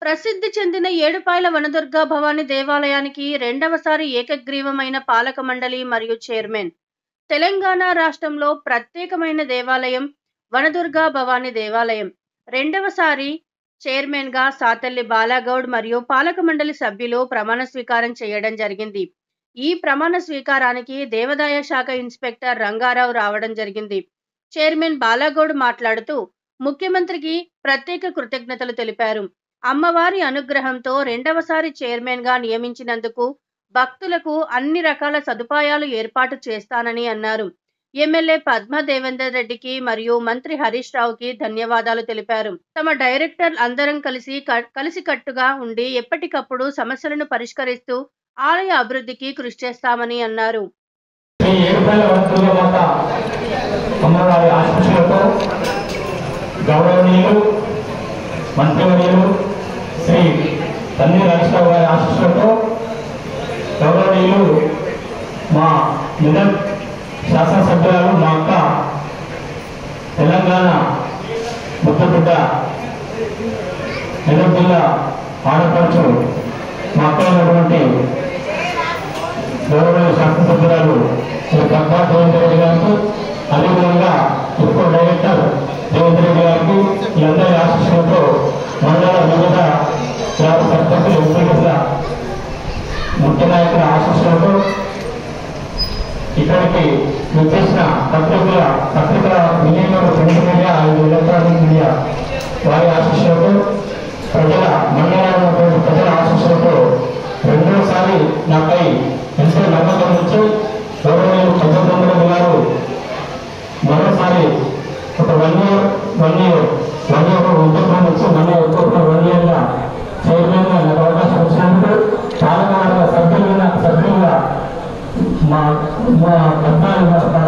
ప్రసిద్ధి చెందిన ఏడుపాయల వనదుర్గా భవాని దేవాలయానికి రెండవసారి ఏకగ్రీవమైన పాలక మండలి మరియు చైర్మన్ తెలంగాణ రాష్ట్రంలో ప్రత్యేకమైన దేవాలయం వనదుర్గా భవాని దేవాలయం రెండవసారి చైర్మన్ గా సాతల్లి బాలాగౌడ్ మరియు పాలక మండలి సభ్యులు ప్రమాణ స్వీకారం చేయడం జరిగింది ఈ ప్రమాణ స్వీకారానికి దేవాదాయ శాఖ ఇన్స్పెక్టర్ రంగారావు రావడం జరిగింది చైర్మన్ బాలాగౌడ్ మాట్లాడుతూ ముఖ్యమంత్రికి ప్రత్యేక కృతజ్ఞతలు తెలిపారు అమ్మవారి అనుగ్రహంతో రెండవసారి చైర్మన్ గా నియమించినందుకు భక్తులకు అన్ని రకాల సదుపాయాలు ఏర్పాటు చేస్తానని అన్నారు ఎమ్మెల్యే పద్మ దేవేందర్ రెడ్డికి మరియు మంత్రి హరీష్ రావుకి ధన్యవాదాలు తెలిపారు తమ డైరెక్టర్ అందరం కలిసి క- కలిసికట్టుగా ఉండి ఎప్పటికప్పుడు సమస్యలను పరిష్కరిస్తూ ఆలయ అభివృద్ధికి కృషి చేస్తామని అన్నారు శ్రీ ఏడుపల్లి వస్తువుల మాత అమ్మవారి ఆశీస్సులతో గౌరవనీయులు మంత్రివర్యులు శ్రీ తన్ని రాజేశ్వర గారి ఆశీస్సులతో గౌరవనీయులు మా మెదక్ శాసనసభ్యురాలు మా అక్క తెలంగాణ ముద్దబిడ్డ మెదక్ జిల్లా ఆడపడుచు మా అక్క అయినటువంటి గౌరవ శాసనసభ్యురాలు శ్రీ కప్పా దేవేంద్ర రెడ్డి గారికి అదేవిధంగా ఇప్పుడు డైరెక్టర్ దేవేంద్ర రెడ్డి గారికి ఈ అందరి ఆశీస్సులతో మండల వివిధ గ్రామ సర్పంచులు ఎంపీల ముఖ్య నాయకుల ఆశీస్సులతో ఇక్కడికి విచ్చేసిన పత్రికల పత్రికల వినియోగ ప్రింట్ మీడియా ఐదు ఎలక్ట్రానిక్ మీడియా వారి ఆశీస్సులతో ప్రజల మండలంలో ఉన్నటువంటి ప్రజల ఆశీస్సులతో రెండోసారి నాపై ఎంతో నమ్మకం ఇచ్చి గౌరవనీయులు చంద్రబాబు నాయుడు గారు మరోసారి ఒక one year one year one year ఉద్యోగం ఇచ్చి మళ్ళీ ఒక్కొక్క వన్ ఇయర్ గా చైర్మన్ గా నాకు అవకాశం ఇచ్చినందుకు పాలకవర్గ సభ్యులుగా సభ్యులుగా మా మా పద్నాలుగు